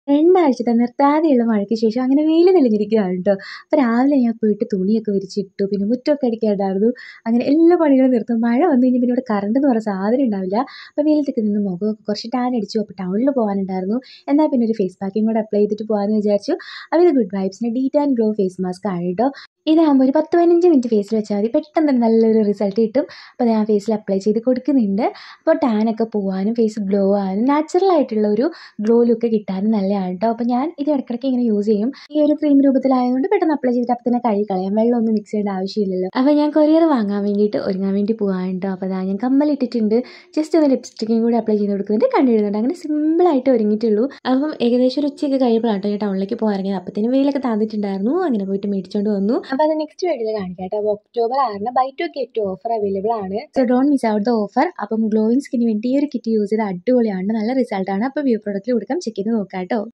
രണ്ടാഴ്ചത്തെ നിർത്താതെയുള്ള മഴയ്ക്ക് ശേഷം അങ്ങനെ വെയിൽ തെളിഞ്ഞിരിക്കുകയാണ് കേട്ടോ അപ്പോൾ രാവിലെ ഞാൻ പോയിട്ട് തുണിയൊക്കെ വിരിച്ചിട്ടു പിന്നെ മുറ്റമൊക്കെ അടിക്കാനുണ്ടായിരുന്നു അങ്ങനെ എല്ലാ പണികളും നിർത്തും മഴ വന്നു കഴിഞ്ഞാൽ പിന്നെ ഇവിടെ കറണ്ട് എന്ന് പറയുന്ന സാധനം ഉണ്ടാവില്ല അപ്പോൾ വെയിലത്തൊക്കെ നിന്ന് മുഖമൊക്കെ കുറച്ച് ടാൻ അടിച്ചു അപ്പോൾ ടൗണിൽ പോകാനുണ്ടായിരുന്നു എന്നാൽ പിന്നെ ഒരു ഫേസ് പാക്കിങ് കൂടെ അപ്ലൈ ചെയ്തിട്ട് പോകാമെന്ന് വിചാരിച്ചു അപ്പോൾ ഇത് ഗുഡ് വൈബ്സിൻ്റെ de tan glow face mask ആണ് കേട്ടോ ഇതാകുമ്പോൾ ഒരു പത്ത് പതിനഞ്ച് മിനിറ്റ് ഫേസിൽ വെച്ചാൽ മതി പെട്ടെന്ന് തന്നെ നല്ലൊരു റിസൾട്ട് കിട്ടും അപ്പോൾ ഞാൻ ഫേസിൽ അപ്ലൈ ചെയ്ത് കൊടുക്കുന്നുണ്ട് അപ്പോൾ ടാനൊക്കെ പോകാനും ഫേസ് ഗ്ലോ ആകാനും നാച്ചുറൽ ആയിട്ടുള്ള ഒരു ഗ്ലോ ലുക്ക് കിട്ടാനും നല്ലതാണ് കേട്ടോ അപ്പോൾ ഞാൻ ഇത് ഇടയ്ക്കിടയ്ക്ക് ഇങ്ങനെ യൂസ് ചെയ്യും ഈ ഒരു ക്രീം രൂപത്തിലായതുകൊണ്ട് പെട്ടെന്ന് അപ്ലൈ ചെയ്തിട്ട് അപ്പോൾ തന്നെ കഴുകി കളയാം വെള്ളമൊന്നും മിക്സ് ചെയ്യേണ്ട ആവശ്യമില്ലല്ലോ അപ്പോൾ ഞാൻ കൊറിയർ വാങ്ങാൻ വേണ്ടിയിട്ട് ഒരുങ്ങാൻ വേണ്ടി പോകാൻ കേട്ടോ അപ്പോൾ അതാ ഞാൻ കമ്മലിട്ടിട്ടുണ്ട് ജസ്റ്റ് ഒന്ന് ലിപ്സ്റ്റിക്കും കൂടി അപ്ലൈ ചെയ്ത് കൊടുക്കുന്നുണ്ട് കണ്ടെഴുതുന്നുണ്ട് അങ്ങനെ സിമ്പിളായിട്ട് ഒരുങ്ങിയിട്ടുള്ളൂ അപ്പം ഏകദേശം ഒരു ഉച്ചയൊക്കെ കഴിയുമ്പോഴാണ് കേട്ടോ ഞാൻ ടൗണിലേക്ക് പോകാൻ ഇറങ്ങിയത് അപ്പത്തേനും വെയിലൊക്കെ താന്നിട്ടുണ്ടായിരുന്നു അങ്ങനെ പോയിട്ട് മേടിച്ചുകൊണ്ട് വന്നു അപ്പോൾ അത് നെക്സ്റ്റ് വീഡിയോയിൽ കാണിക്കാം കേട്ടോ അപ്പോൾ ഒക്ടോബർ ആറിന് buy two get offer available ആണ് so don't miss out the offer അപ്പം ഗ്ലോയിങ് സ്കിന് വേണ്ടി ഈ ഒരു കിറ്റ് യൂസ് ചെയ്ത് അടിപൊളിയാണ് നല്ല റിസൾട്ടാണ് അപ്പോൾ വ്യൂ പ്രോഡക്റ്റിൽ കൊടുക്കാം ചെക്ക് ചെയ്ത് നോക്കാം കേട്ടോ